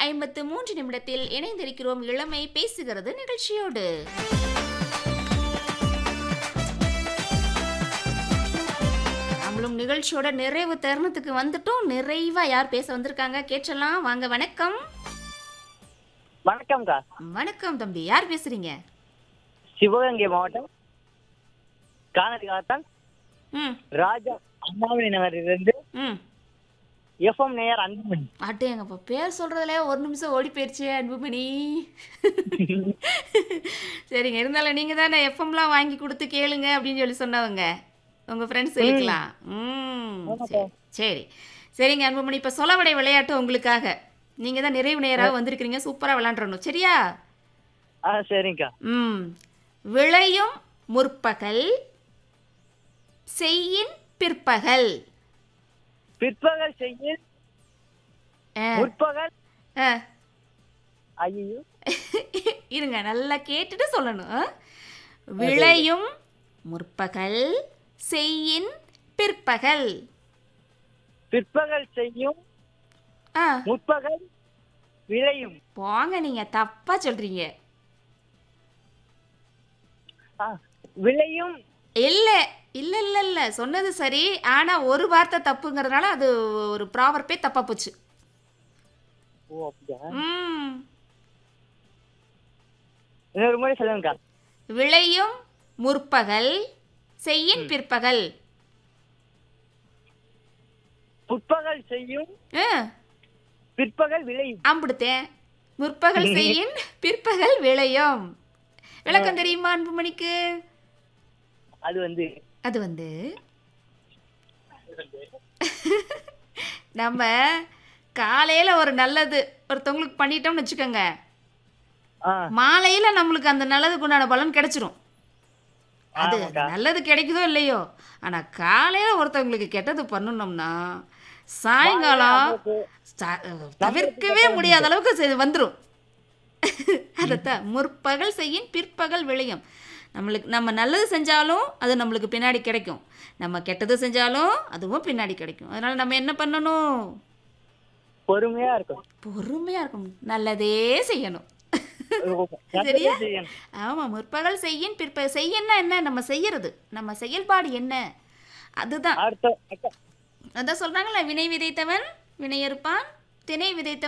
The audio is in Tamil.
ஐம்பத்து மூன்று நிமிடத்தில் இணைந்திருக்கிறோம் இளமை பேசுகிறது நிகழ்ச்சியோடு நம்மளும் நிகழ்ச்சியோட நிறைவு தருணத்துக்கு வந்துட்டோம் நிறைவா யார் பேச வந்திருக்காங்க கேட்டலாம் வாங்க வணக்கம் வணக்கம்க்கா வணக்கம் தம்பி யார் பேசுறீங்க சிவகங்கை மாவட்டம் காணதி காத்தான் ம் ராஜா அண்ணாமலை நகரிலிருந்து ம் எஃப்எம் நேயர் அன்புமணி அட்டேங்கப்பா பேர் சொல்றதுல ஒரு நிமிஷம் ஓடி போயிருச்சு அன்புமணி சரிங்க இருந்தாலும் நீங்க தானே எஃப்எம்லாம் வாங்கி கொடுத்து கேளுங்க அப்படின்னு சொல்லி சொன்னவங்க உங்க ஃப்ரெண்ட்ஸ் சொல்லிக்கலாம் ம் சரி சரி சரிங்க அன்புமணி இப்போ சொலவடை விளையாட்டு உங்களுக்காக நீங்க தான் நிறைவு நேராக வந்திருக்கிறீங்க சூப்பரா விளையாண்டுறணும் சரியா ஆ சரிங்கக்கா ம் விளையும் முற்பகல் செய்யின் பிற்பகல் பிற்பகல் செய்ய ஆ, முற்பகல் ஆ. ஐயோ இருங்க நல்லா கேட்டுட்டு சொல்லணும் ஆ? விளையும் முற்பகல் செய்யின் பிற்பகல் பிற்பகல் செய்யும் ஆ முற்பகல் விளையும் போங்க நீங்க தப்பா சொல்றீங்க ஆ, விளையும் இல்ல இல்ல இல்ல இல்ல சொன்னது சரி ஆனா ஒரு வார்த்தை தப்புங்கிறதுனால அது ஒரு ப்ராவர்பே தப்பா போச்சு ஓ அப்படியா ம் இன்னொரு முறை சொல்லுங்கக்கா விளையும் முற்பகல் செய்யின் பிற்பகல் முற்பகல் செய்யும் ஆ பிற்பகல் விளையும் அம்பிடுத்தேன் முற்பகல் செய்யின் பிற்பகல் விளையும் விளக்கம் தெரியுமா அன்புமணிக்கு அது வந்து அது வந்து நம்ம காலையில ஒரு நல்லது ஒருத்தவங்களுக்கு பண்ணிட்டோம்னு வச்சுக்கோங்க ஆ மாலையில நம்மளுக்கு அந்த நல்லதுக்கு உண்டான பலன் கிடைச்சிரும் அது ஆமாக்கா. நல்லது கிடைக்குதோ இல்லையோ ஆனா காலையில ஒருத்தவங்களுக்கு கெட்டது பண்ணணும்னா சாயங்காலம் ச- தவிர்க்கவே முடியாத அளவுக்கு செ- வந்துரும் அதைத்தான் முற்பகல் செய்யும் பிற்பகல் விளையும் நம்மளுக்கு நம்ம நல்லது செஞ்சாலும் அது நம்மளுக்கு பின்னாடி கிடைக்கும் நம்ம கெட்டது செஞ்சாலும் அதுவும் பின்னாடி கிடைக்கும் அதனால நம்ம என்ன பண்ணணும் பொறுமையா இருக்கும் பொறுமையா இருக்கணும் நல்லதே செய்யணும் நல்லது சரியா? செய்யணும். ஆமா முற்பகல் செய்யின் பிற்ப செய்யன்னா என்ன நம்ம செய்யறது நம்ம செயல்பாடு என்ன அதுதான் அடுத்த அக்கா அதான் சொல்றாங்கல்ல வினை விதைத்தவன் வினையறுப்பான் திணை விதைத்த